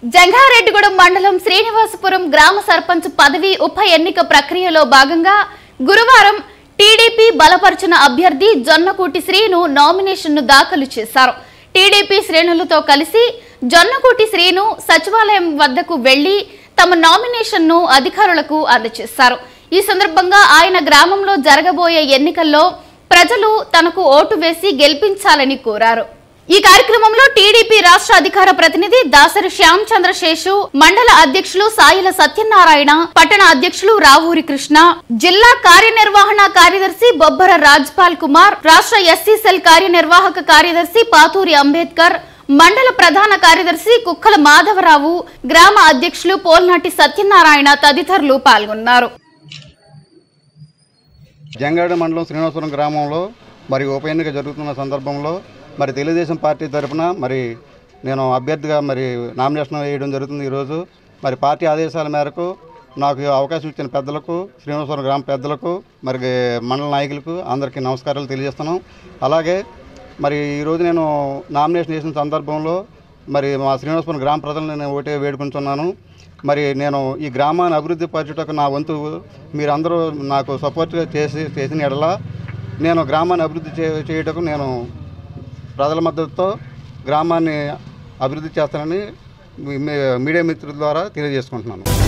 జంగారెడ్డిగూడెం మండలం శ్రీనివాసపురం గ్రామ సర్పంచ్ పదవి ఉప ఎన్నిక ప్రక్రియలో భాగంగా గురువారం టీడీపీ బలపరిచిన అభ్యర్థి జొన్నకూటి శ్రీను నామినేషన్ను దాఖలు చేశారు టీడీపీ శ్రేణులతో కలిసి జొన్నకూటి శ్రీను సచివాలయం వద్దకు వెళ్లి తమ నామినేషన్ను అధికారులకు అందజేశారు ఈ సందర్భంగా ఆయన గ్రామంలో జరగబోయే ఎన్నికల్లో ప్రజలు తనకు ఓటు వేసి గెలిపించాలని కోరారు ఈ కార్యక్రమంలో టీడీపీ రాష్ట్ర అధికార ప్రతినిధి దాసరి శ్యామ్ చంద్ర శేషు మండల అధ్యక్షులు సాయిల సత్యనారాయణ పట్టణ అధ్యక్షులు రావూరి కృష్ణ జిల్లా కార్యనిర్వహణ కార్యదర్శి బొబ్బర రాజ్పాల్ కుమార్ రాష్ట్ర ఎస్సీ సెల్ కార్యనిర్వాహక కార్యదర్శి పాతూరి అంబేద్కర్ మండల ప్రధాన కార్యదర్శి కుక్కల మాధవరావు గ్రామ అధ్యక్షులు పోల్నాటి సత్యనారాయణ తదితరులు పాల్గొన్నారు జంగాడ మండలం శ్రీనివాసపురం గ్రామంలో మరి ఉప ఎన్నిక జరుగుతున్న సందర్భంలో మరి తెలుగుదేశం పార్టీ తరఫున మరి నేను అభ్యర్థిగా మరి నామినేషన్ వేయడం జరుగుతుంది ఈరోజు మరి పార్టీ ఆదేశాల మేరకు నాకు ఈ అవకాశం ఇచ్చిన పెద్దలకు శ్రీనివాసపురం గ్రామ పెద్దలకు మరి మండల నాయకులకు అందరికీ నమస్కారాలు తెలియజేస్తున్నాం అలాగే మరి ఈరోజు నేను నామినేషన్ చేసిన సందర్భంలో మరి మా శ్రీనివాసపురం గ్రామ ప్రజలను నేను ఓటే వేడుకుంటున్నాను మరి నేను ఈ గ్రామాన్ని అభివృద్ధి పరచుటకు నా వంతు మీరందరూ నాకు సపోర్ట్గా చేసి చేసిన ఎడల నేను గ్రామాన్ని అభివృద్ధి చే చేయుటకు నేను ప్రజల మద్దతుతో గ్రామాన్ని అభివృద్ధి చేస్తానని మీ- మీ- మీడియా మిత్రుల ద్వారా తెలియజేసుకుంటున్నాను